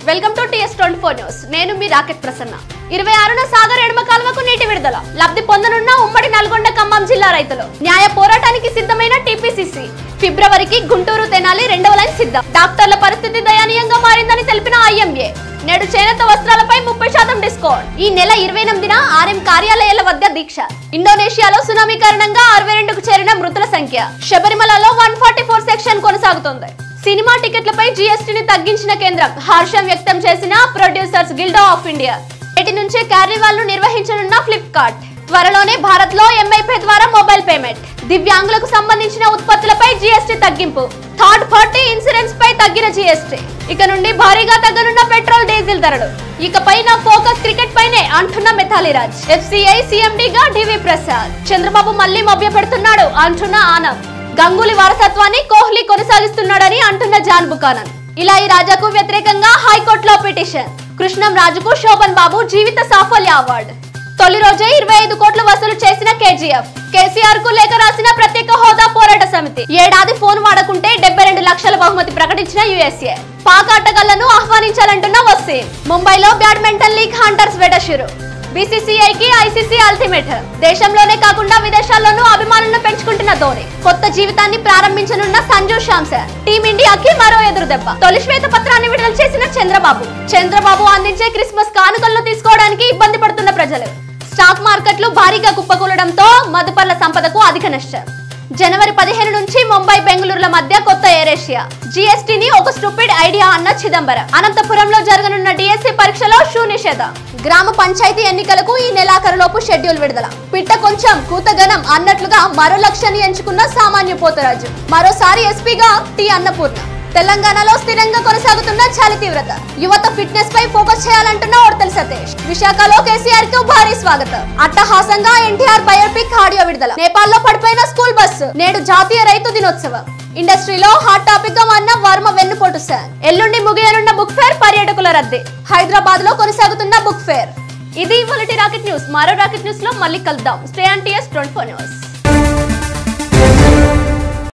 welcome to TS twenty four news నేను మీ rocket Prasanna ఇరవై ఆరున సాగర్ ఎడమ కాలువకు నీటి విడుదల లబ్ధి పొందనున్న ఉమ్మడి నల్గొండ ఖమ్మం జిల్లా రైతులు న్యాయ పోరాటానికి సిద్ధమైన టీపీసీసీ ఫిబ్రవరికి గుంటూరు తెనాలి రెండవ లైన్ సిద్ధం డాక్టర్ల పరిస్థితి దయనీయంగా మారిందని తెలిపిన ఐఎంఏ నేడు చేనేత వస్త్రాలపై ముప్పై శాతం డిస్కౌంట్ ఈ నెల ఇరవై ఎనిమిదిన ఆర్ఎం కార్యాలయాల వద్ద దీక్ష ఇండోనేషియాలో సునామీ కారణంగా అరవై రెండుకు చేరిన మృతుల సంఖ్య శబరిమలలో వన్ ఫార్టీ ఫోర్ సెక్షన్ కొనసాగుతోంది సినిమా టికెట్లపై జీఎస్టీని తగ్గించిన కేంద్రం హర్షం వ్యక్తం చేసిన ప్రొడ్యూసర్స్ గిల్డ్ ఆఫ్ ఇండియా నేటి నుంచే కార్నివాల్ ను నిర్వహించనున్న ఫ్లిప్కార్ట్ త్వరలోనే భారత్ లో ఎంఐపే ద్వారా మొబైల్ పేమెంట్ దివ్యాంగులకు సంబంధించిన ఉత్పత్తులపై జీఎస్టీ తగ్గింపు థర్డ్ పార్టీ ఇన్సూరెన్స్ పై తగ్గిన జీఎస్టీ ఇక నుండి భారీగా తగ్గనున్న పెట్రోల్ డీజిల్ ధరలు ఇకపై నా ఫోకస్ క్రికెట్ పైనే అంటున్న మిథాలీరాజ్ ఎఫ్సిఐ సీఎండీగా డివి ప్రసాద్ చంద్రబాబు మళ్లీ మభ్య పెడుతున్నాడు అంటున్న ఆనంద్ గంగూలీ వారసత్వాన్ని కోహ్లీ కొనసాగిస్తున్నాడని అంటున్న జాన్ బుకానన్ ఇలా ఈ రాజాకు వ్యతిరేకంగా హైకోర్టులో పిటిషన్ కృష్ణం రాజుకు శోభన్ బాబు జీవిత సాఫల్య అవార్డు తొలి రోజే ఇరవై ఐదు కోట్లు వసూలు చేసిన కేజీఎఫ్ కేసీఆర్ కు లేఖ రాసిన ప్రత్యేక హోదా పోరాట సమితి ఏడాది ఫోన్ వాడకుంటే డెబ్బై రెండు లక్షల బహుమతి ప్రకటించిన యుఎస్ఏ పాక్ ఆటగాళ్లను ఆహ్వానించాలంటున్న వసీం ముంబైలో బ్యాడ్మింటన్ లీగ్ హంటర్స్ వెడషురు బీసీసీఐకి ఐసీసీ అల్టిమేట్ దేశంలోనే కాకుండా విదేశాల్లోనూ అభిమానులను పెంచుకుంటున్న ధోని కొత్త జీవితాన్ని ప్రారంభించనున్న సంజు శాంసర్ టీమిండియాకి మరో ఎదురు దెబ్బ తొలి శ్వేత పత్రాన్ని విడుదల చేసిన చంద్రబాబు చంద్రబాబు అందించే క్రిస్మస్ కానుకలను తీసుకోవడానికి ఇబ్బంది పడుతున్న ప్రజలు స్టాక్ మార్కెట్లు భారీగా కుప్పకూలడంతో మదుపర్ల సంపదకు అధిక నష్టం జనవరి పదిహేను నుంచి ముంబై బెంగళూరుల మధ్య కొత్త ఎయిర్ ఏషియా జీఎస్టీని ఒక స్టూపిడ్ ఐడియా అన్న చిదంబరం అనంతపురంలో జరగనున్న డిఎస్సి పరీక్షలో షూ నిషేధం గ్రామ పంచాయతీ ఎన్నికలకు ఈ నెలాఖరులోపు షెడ్యూల్ విడుదల పిట్ట కొంచెం కూతగనం అన్నట్లుగా మరో లక్ష్యాన్ని ఎంచుకున్న సామాన్య పోతరాజు మరోసారి ఎస్పీగా టి అన్నపూర్ణ తెలంగాణలో స్థిరంగా కొనసాగుతున్న చలి తీవ్రత యువత ఫిట్నెస్ పై ఫోకస్ చేయాలంటున్న ఓడతల్ సతీష్ విశాఖలో కేసీఆర్ కు భారీ స్వాగతం అట్టహాసంగా ఎన్టీఆర్ బయోపిక్ ఆడియో విడుదల నేపాల్లో పడిపోయిన స్కూల్ బస్సు నేడు జాతీయ రైతు దినోత్సవం ఇండస్ట్రీలో హాట్ టాపిక్ గా మారిన వర్మ వెన్నుపోటు సార్ ఎల్లుండి ముగియనున్న బుక్ ఫేర్ పర్యాటకుల రద్దీ హైదరాబాద్ లో కొనసాగుతున్న బుక్ ఫేర్ ఇది ఇవాళ రాకెట్ న్యూస్ మరో రాకెట్ న్యూస్ లో మళ్ళీ కలుద్దాం stay and TS twenty four news